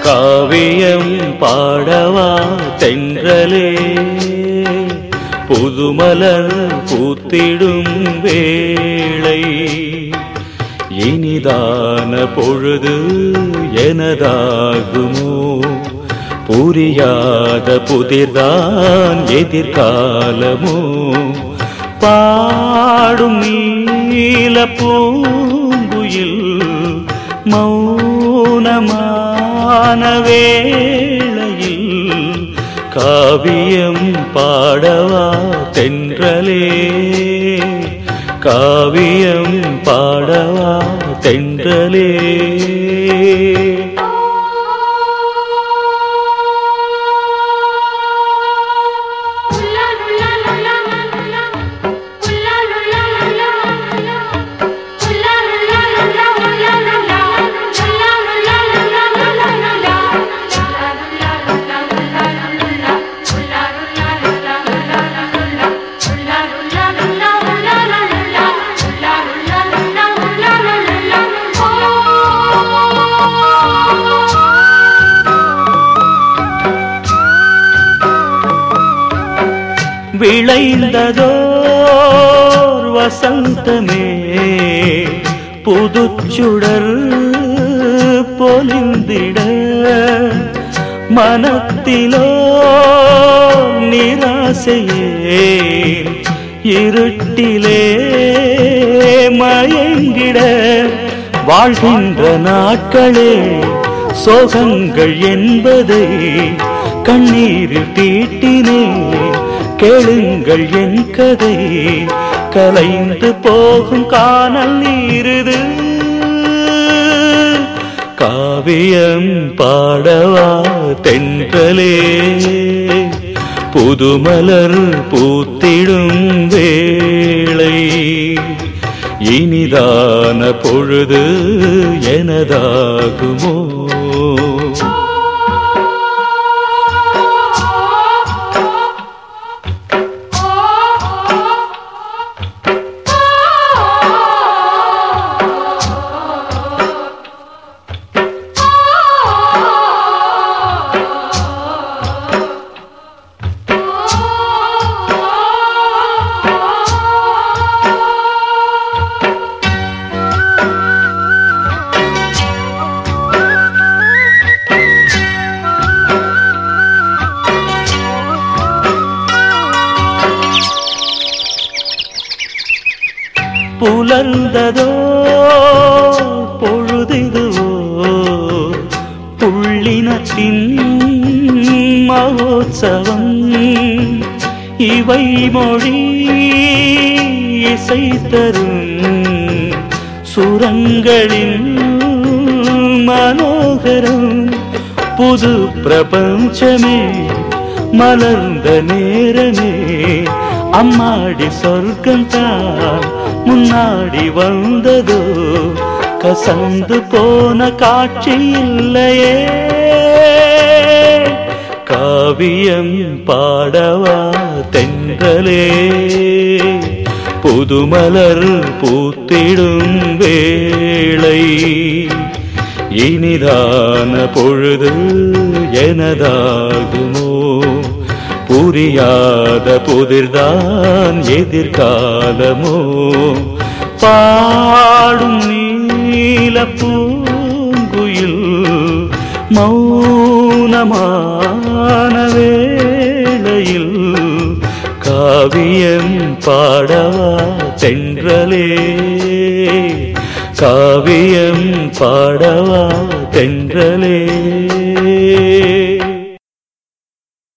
காவியம் பாடவா தென்றலே புதுமலர் பூத்திடும் வேளை இனிதான பொழுது எனதாகுமோ புரியாத புதிர்தான் எதிர்காலமோ பாடும் நீல பூங்குயில் மௌனமான வேளையில் காவியம் பாடவா தென்றலே காவியம் பாடவா தென்றலே விளைந்ததோர் வசந்தமே புதுச்சுடர் பொலிந்திட மனத்திலோ நிராசையே இருட்டிலே மயங்கிட வாழ்கின்ற நாட்களே சோகங்கள் என்பதை கண்ணீரில் தீட்டினேன் கேளுங்கள் என் கதை கலைந்து போகும் காணல் நீருது காவியம் பாடவா தென்றலே புதுமலர் பூத்திடும் வேளை இனிதான பொழுது எனதாகுமோ புலர்ந்ததோ பொழுதிதுவோ புள்ளினத்தின் மகோத்சவம் இவை மொழி இசை தரும் சுரங்களின் மனோகரம் புது பிரபஞ்சமே மலர்ந்த நேரமே அம்மாடி சொர்க்கம் தான் முன்னாடி வந்ததோ கசந்து போன காட்சி இல்லையே காவியம் பாடவா தென்றலே புதுமலர் பூத்திடும் வேளை இனிதான பொழுது எனதாகுமோ புரியாத புதிர்தான் எதிர்காலமோ பாடும் நீல பூங்குயில் மௌனமான வேளையில் காவியம் பாடவா தென்றலே காவியம் பாடவா தென்றலே